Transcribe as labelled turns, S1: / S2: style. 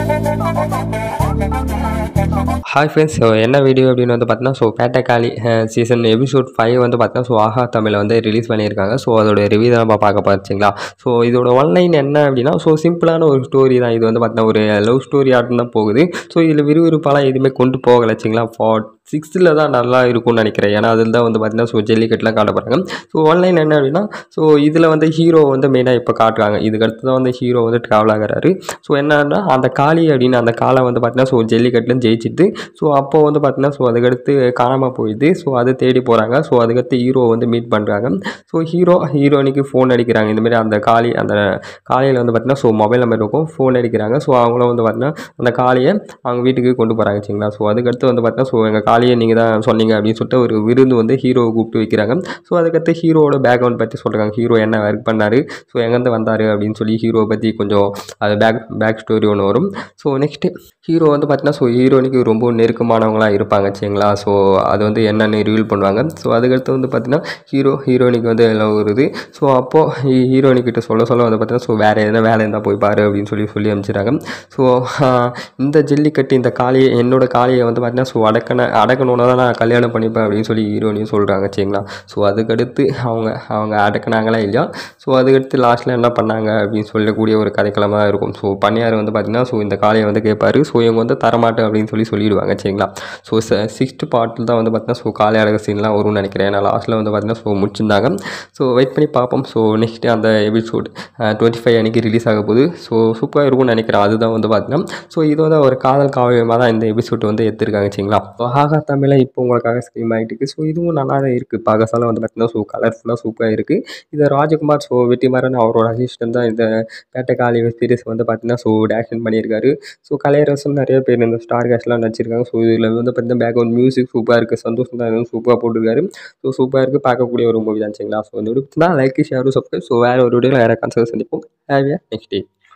S1: hi friends so என்ன video அப்படின்னு வந்து பார்த்தீங்கன்னா so Pettaikaali season episode five வந்து பார்த்தீங்கன்னா ஸோ ஆஹா தமிழில் வந்து ரிலீஸ் பண்ணியிருக்காங்க ஸோ அதோட ரிவ்யூ தான் நம்ம பார்க்க போச்சுங்களா ஸோ இதோட ஒன்லைன் என்ன அப்படின்னா ஸோ சிம்பிளான ஒரு ஸ்டோரி தான் இது வந்து பார்த்தீங்கன்னா ஒரு லவ் ஸ்டோரி ஆட்டம் தான் போகுது ஸோ இதில் விறுவிறுப்பாலாம் எதுவுமே கொண்டு போகலைச்சிங்களா ஃபார் சிக்ஸ்த்தில் தான் நல்லா இருக்கும்னு நினைக்கிறேன் ஏன்னா அதில் தான் வந்து பார்த்தீங்கன்னா ஸோ ஜல்லிக்கட்டுலாம் காட்டப்படுறாங்க ஸோ ஒன்லைன் என்ன அப்படின்னா ஸோ இதில் வந்து ஹீரோ வந்து மெயினாக இப்போ காட்டுறாங்க இதுக்கு அடுத்து தான் வந்து ஹீரோ வந்து ட்ராவல் ஆகிறாரு ஸோ என்னன்னா அந்த காளி அப்படின்னு அந்த காலை வந்து பார்த்தீங்கன்னா ஸோ ஜல்லிக்கட்டுல ஜெயிச்சிட்டு ஸோ அப்போ வந்து பார்த்தீங்கன்னா ஸோ அதுக்கடுத்து காணாமல் போயிடுது ஸோ அதை தேடி போகிறாங்க ஸோ அதுக்கடுத்து ஹீரோ வந்து மீட் பண்ணுறாங்க ஸோ ஹீரோ ஹீரோனிக்கு ஃபோன் அடிக்கிறாங்க இந்தமாரி அந்த காளி அந்த காலையில் வந்து பார்த்தீங்கன்னா ஸோ மொபைல் நம்பர் இருக்கும் ஃபோன் அடிக்கிறாங்க ஸோ அவங்களும் வந்து பார்த்தீங்கன்னா அந்த காளியை அவங்க வீட்டுக்கு கொண்டு போகிறாங்க சரிங்களா ஸோ அதுக்கடுத்து வந்து பார்த்தீங்கன்னா ஸோ எங்கள் காளியை நீங்கள் தான் சொன்னீங்க அப்படின்னு சொல்லிட்டு ஒரு விருந்து வந்து ஹீரோவை கூப்பிட்டு வைக்கிறாங்க ஸோ அதுக்கடுத்து ஹீரோவோட பேக்ரவுண்ட் பற்றி சொல்கிறாங்க ஹீரோ என்ன ஒர்க் பண்ணார் ஸோ எங்கேருந்து வந்தார் அப்படின்னு சொல்லி ஹீரோவை பற்றி கொஞ்சம் அது பேக் பேக் ஸ்டோரி ஒன்று வரும் ஸோ நெக்ஸ்ட்டு ஹீரோ வந்து பார்த்தீங்கன்னா ஸோ ஹீரோனிக்கு ரொம்ப நெருக்கமானவங்களாக இருப்பாங்க சரிங்களா ஸோ அது வந்து என்னென்னு ரிவீல் பண்ணுவாங்க ஸோ அதுக்கடுத்து வந்து பார்த்தீங்கன்னா ஹீரோ ஹீரோனிக்கு வந்து எல்லாம் வருது ஸோ அப்போது ஹீரோனிக்கிட்ட சொல்ல சொல்ல வந்து பார்த்தீங்கன்னா ஸோ வேறு எதனா வேலை இருந்தால் போய் பாரு அப்படின்னு சொல்லி சொல்லி அனுப்பிச்சிடுறாங்க ஸோ இந்த ஜல்லிக்கட்டு இந்த காளியை என்னோட காளியை வந்து பார்த்தீங்கன்னா ஸோ அடக்கன அடக்கணுன்னு தான் நான் கல்யாணம் பண்ணிப்பேன் அப்படின்னு சொல்லி ஹீரோனியும் சொல்கிறாங்க சரிங்களா ஸோ அதுக்கடுத்து அவங்க அவங்க அடக்குனாங்களா இல்லையா ஸோ அதுக்கடுத்து லாஸ்ட்டில் என்ன பண்ணாங்க அப்படின்னு சொல்லக்கூடிய ஒரு கதைக்களமாக தான் இருக்கும் ஸோ பண்ணியார் வந்து பார்த்தீங்கன்னா ஸோ இந்த காளையை வந்து கேட்பாரு ஸோ இவங்க வந்து தரமாட்டேன் அப்படின்னு சொல்லி சொல்லிடுவாங்க சரிங்களா ஸோ சிக்ஸ்த் பார்ட்டில் தான் வந்து பார்த்தீங்கன்னா ஸோ காளை அழகு சீன்லாம் வரும்னு நினைக்கிறேன் ஏன்னா லாஸ்ட்டில் வந்து பார்த்தீங்கன்னா ஸோ முடிச்சிருந்தாங்க ஸோ வெயிட் பண்ணி பார்ப்போம் ஸோ நெக்ஸ்ட்டு அந்த எபிசோட் டுவெண்ட்டி ஃபைவ் அன்றைக்கி ரிலீஸ் ஆக போகுது ஸோ சூப்பராக இருக்கும்னு நினைக்கிறேன் அதுதான் வந்து பார்த்தீங்கன்னா ஸோ இது வந்து ஒரு காதல் காவியமாக தான் இந்த எபிசோட் வந்து எடுத்திருக்காங்க சரிங்களா ஆகா தமிழில் இப்போ உங்களுக்காக ஸ்க்ரீம் ஆகிட்டு இருக்கு ஸோ இதுவும் நல்லா தான் இருக்குது பார்க்க வந்து பார்த்தீங்கன்னா ஸோ கலர்ஃபுல்லாக சூப்பராக இருக்குது இது ராஜகுமார் ஸோ வெற்றிமாறன் அவரோட அசிஸ்டன்ட் தான் இந்த பேட்டக்காளி சீரிஸ் வந்து பார்த்தீங்கன்னா ஸோ டேரக்ஷன் பண்ணியிருக்காரு ஸோ கலையரசன் நிறைய பேர் இந்த ஸ்டார் கேஷ்லாம் நடிச்சிருக்காங்க ஸோ இதில் வந்து பார்த்தீங்கன்னா பேக்ரவுண்ட் மியூசிக் சூப்பராக இருக்குது சந்தோஷம் தான் சூப்பராக போட்டிருக்காரு ஸோ சூப்பராக இருக்குது பார்க்கக்கூடிய ஒரு மூவி தான் சரிங்களா ஸோ இந்த video like share subscribe so வேறு ஒரு வீடியோவில் வேறு கான்சர்ட் சந்திப்போம் ஹேவியா நெக்ஸ்ட் டே